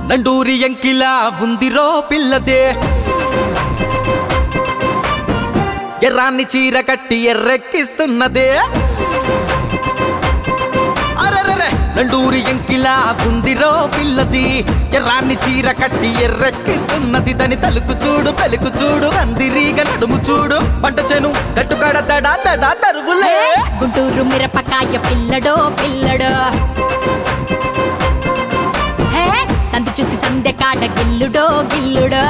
నండూరి ఎంకిలా ఉందిరో పిల్లదే ఎర్రాన్ని చీర కట్టి ఎర్రెక్కిస్తున్నదే అరెరెరె నండూరి ఎంకిలా ఉందిరో పిల్లది ఎర్రాన్ని చీర కట్టి ఎర్రెక్కిస్తున్నది దాని తలుకు చూడు పెలుకు చూడు అందిరీగ నడుము చూడు పంట చెను గట్టుకడ తడా తడా తరువులే గుంటూరు మిరపకాయ పిల్లడో పిల్లడో హే సందు చూసి సందె కాడ గిల్లుడో గిల్లుడో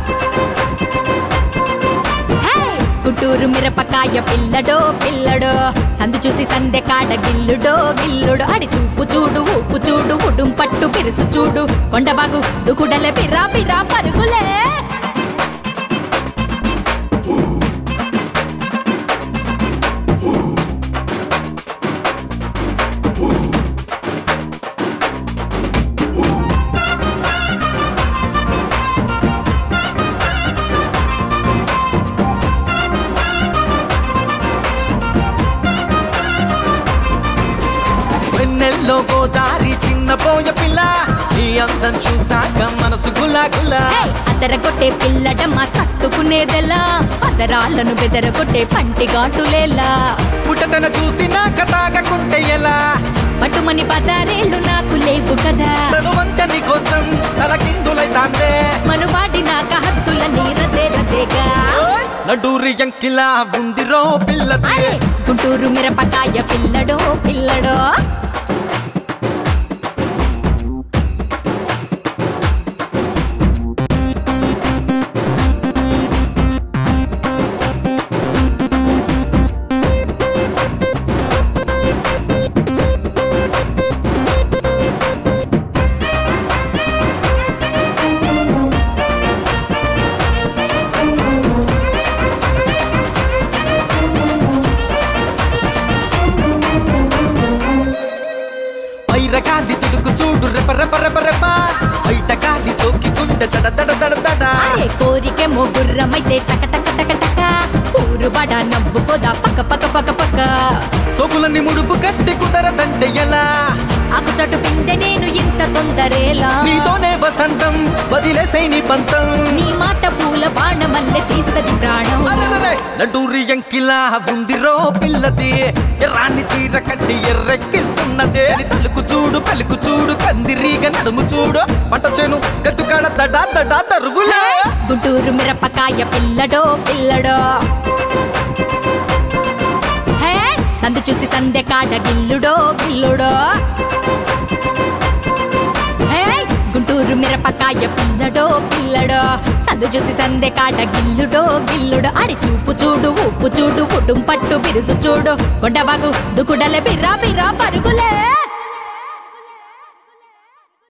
హే గుంటూరు మిరపకాయ పిల్లడో పిల్లడో సందు చూసి సందె కాడ గిల్లుడో గిల్లుడో అడి చూపు చూడు ఊపు చూడు ఉడుం పట్టు పిరుసు చూడు కొండబాగు దుకుడలే పిరా పిరా పరుగులే వెన్నెల్లో గోదారి చిన్న పోయ పిల్ల నీ అందం చూసాక మనసు గులా గులా ఏయ్, అదరగొట్టే పిల్లడమ్మ తట్టుకునేదెలా అదరాలను బెదరగొట్టే పంటి ఘాటులేలా పుట్టతన చూసినాక తాగకుంటే ఎలా పట్టుమని పదారేళ్ళు నాకు లేవు కదా తను వంటని కోసం తలకిందులైతాందే మనువాడి నాక హద్దుల నీరదే రదేగా నడూరి ఎంకిలా ఉందిరో పిల్లది అరే గుంటూరు మిరపకాయ పిల్లడో పిల్లడో పైర కాలి తుడుకు చూడు రెప రెప రెప రెప బయట కాలి సోకి గుండె తడ తడ తడ తడ అరే కోరికే మొగుర్రమైతే టక టక టక టక ఊరు బడ నవ్వుకోదా పక్క పక్క పక్క పక్క సోకులన్నీ ముడుపు కట్టి కుదరదంటే ఎలా ఆకు చోటు పిందె నేను ఇంత తొందరేలా నీతోనే వసంతం వదిలేసై నీ పంతం నీ మాట పూల బాణమల్లె తీస్తది ప్రాణం అరెరెరె! నడూరి ఎంకిలా ఉందిరో పిల్లది ఎర్రాన్ని చీర కట్టి ఎర్రెక్కిస్తున్నదే నీ తలుకు చూడు పలుకు చూడు కందిరీగ నడుము చూడు పంట చేను గట్టుకాడ తడా తడా తరుగులే గుంటూరు మిరపకాయ పిల్లడో పిల్లడో హే సందు చూసి సందె కాడ గిల్లుడో గిల్లుడో హే గుంటూరు మిరపకాయ పిల్లడో పిల్లడో సందు చూసి సందె కాడ గిల్లుడో గిల్లుడో అడి చూపు చూడు ఉప్పు చూడు ఉడుం పట్టు బిరుసు చూడు కొండబాగు దుకుడలే బిర్రా బిర్రా పరుగులే